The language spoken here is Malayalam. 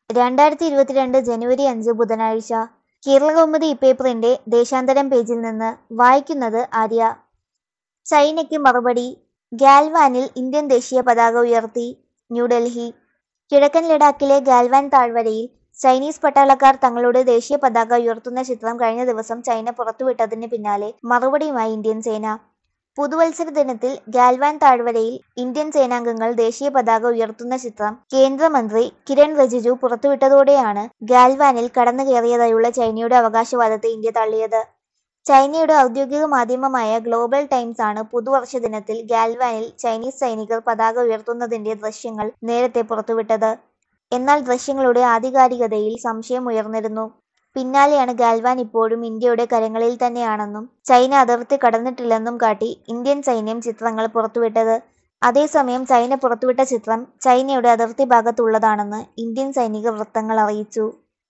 രണ്ടായിരത്തി ഇരുപത്തിരണ്ട് ജനുവരി അഞ്ച് ബുധനാഴ്ച കേരളകൗമുദി ഇപ്പേപ്പറിന്റെ ദേശാന്തരം പേജിൽ നിന്ന് വായിക്കുന്നത് ആര്യ ചൈനയ്ക്ക് മറുപടി ഗാൽവാനിൽ ഇന്ത്യൻ ദേശീയ പതാക ഉയർത്തി ന്യൂഡൽഹി കിഴക്കൻ ലഡാക്കിലെ ഗാൽവാൻ താഴ്വരയിൽ ചൈനീസ് പട്ടാളക്കാർ തങ്ങളുടെ ദേശീയ പതാക ഉയർത്തുന്ന ചിത്രം കഴിഞ്ഞ ദിവസം ചൈന പുറത്തുവിട്ടതിന് പിന്നാലെ മറുപടിയുമായി ഇന്ത്യൻ സേന പുതുവത്സര ദിനത്തിൽ ഗാൽവാൻ താഴ്വരയിൽ ഇന്ത്യൻ സേനാംഗങ്ങൾ ദേശീയ പതാക ഉയർത്തുന്ന ചിത്രം കേന്ദ്രമന്ത്രി കിരൺ റിജിജു പുറത്തുവിട്ടതോടെയാണ് ഗാൽവാനിൽ കടന്നുകയറിയതായുള്ള ചൈനയുടെ അവകാശവാദത്തെ ഇന്ത്യ തള്ളിയത് ചൈനയുടെ ഔദ്യോഗിക മാധ്യമമായ ഗ്ലോബൽ ടൈംസ് ആണ് പുതുവർഷ ദിനത്തിൽ ഗാൽവാനിൽ ചൈനീസ് സൈനികർ പതാക ഉയർത്തുന്നതിന്റെ ദൃശ്യങ്ങൾ നേരത്തെ പുറത്തുവിട്ടത് എന്നാൽ ദൃശ്യങ്ങളുടെ ആധികാരികതയിൽ സംശയം ഉയർന്നിരുന്നു പിന്നാലെയാണ് ഗാൽവാൻ ഇപ്പോഴും ഇന്ത്യയുടെ കരങ്ങളിൽ തന്നെയാണെന്നും ചൈന അതിർത്തി കടന്നിട്ടില്ലെന്നും കാട്ടി ഇന്ത്യൻ സൈന്യം ചിത്രങ്ങൾ പുറത്തുവിട്ടത് അതേസമയം ചൈന പുറത്തുവിട്ട ചിത്രം ചൈനയുടെ അതിർത്തി ഭാഗത്തുള്ളതാണെന്ന് ഇന്ത്യൻ സൈനിക വൃത്തങ്ങൾ അറിയിച്ചു